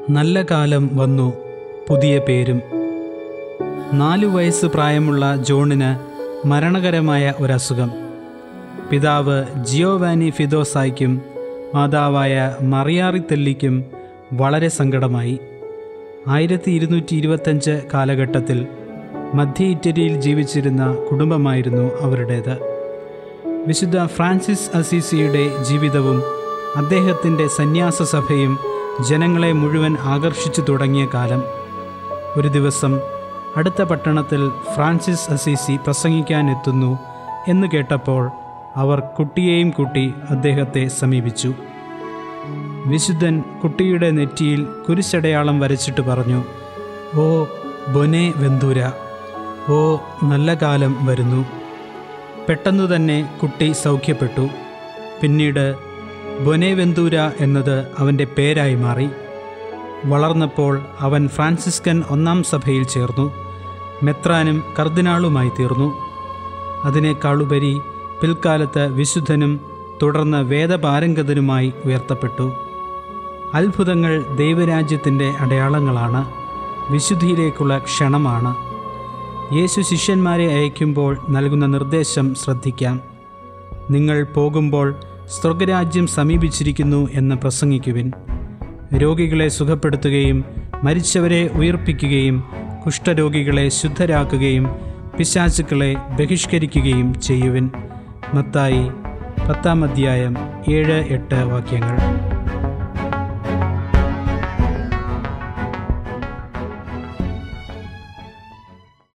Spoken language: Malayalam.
നല്ല കാലം വന്നു പുതിയ പേരും നാലു വയസ്സ് പ്രായമുള്ള ജോണിന് മരണകരമായ ഒരസുഖം പിതാവ് ജിയോവാനി ഫിദോസായ്ക്കും മാതാവായ മറിയാറിത്തെല്ലിക്കും വളരെ സങ്കടമായി ആയിരത്തി ഇരുന്നൂറ്റി ഇരുപത്തഞ്ച് കാലഘട്ടത്തിൽ മധ്യ ഇറ്റലിയിൽ ജീവിച്ചിരുന്ന കുടുംബമായിരുന്നു അവരുടേത് വിശുദ്ധ ഫ്രാൻസിസ് അസീസിയുടെ ജീവിതവും അദ്ദേഹത്തിൻ്റെ സന്യാസ സഭയും ജനങ്ങളെ മുഴുവൻ ആകർഷിച്ചു തുടങ്ങിയ കാലം ഒരു ദിവസം അടുത്ത പട്ടണത്തിൽ ഫ്രാൻസിസ് അസീസി പ്രസംഗിക്കാനെത്തുന്നു എന്ന് കേട്ടപ്പോൾ അവർ കുട്ടിയെയും കൂട്ടി അദ്ദേഹത്തെ സമീപിച്ചു വിശുദ്ധൻ കുട്ടിയുടെ നെറ്റിയിൽ കുരിശടയാളം വരച്ചിട്ട് പറഞ്ഞു ഓ ബൊനെ വെന്തൂര ഓ നല്ല കാലം വരുന്നു പെട്ടെന്നു തന്നെ കുട്ടി സൗഖ്യപ്പെട്ടു പിന്നീട് ബൊനേവെന്തൂര എന്നത് അവൻ്റെ പേരായി മാറി വളർന്നപ്പോൾ അവൻ ഫ്രാൻസിസ്കൻ ഒന്നാം സഭയിൽ ചേർന്നു മെത്രാനും കർദിനാളുമായി തീർന്നു അതിനേക്കാളുപരി പിൽക്കാലത്ത് വിശുദ്ധനും തുടർന്ന് വേദപാരംഗതനുമായി ഉയർത്തപ്പെട്ടു അത്ഭുതങ്ങൾ ദൈവരാജ്യത്തിൻ്റെ അടയാളങ്ങളാണ് വിശുദ്ധിയിലേക്കുള്ള ക്ഷണമാണ് യേശു ശിഷ്യന്മാരെ അയക്കുമ്പോൾ നൽകുന്ന നിർദ്ദേശം ശ്രദ്ധിക്കാം നിങ്ങൾ പോകുമ്പോൾ സ്വർഗരാജ്യം സമീപിച്ചിരിക്കുന്നു എന്ന് പ്രസംഗിക്കുവിൻ രോഗികളെ സുഖപ്പെടുത്തുകയും മരിച്ചവരെ ഉയർപ്പിക്കുകയും കുഷ്ഠരോഗികളെ ശുദ്ധരാക്കുകയും പിശാചുക്കളെ ബഹിഷ്കരിക്കുകയും ചെയ്യുവിൻ മത്തായി പത്താം അധ്യായം ഏഴ് എട്ട് വാക്യങ്ങൾ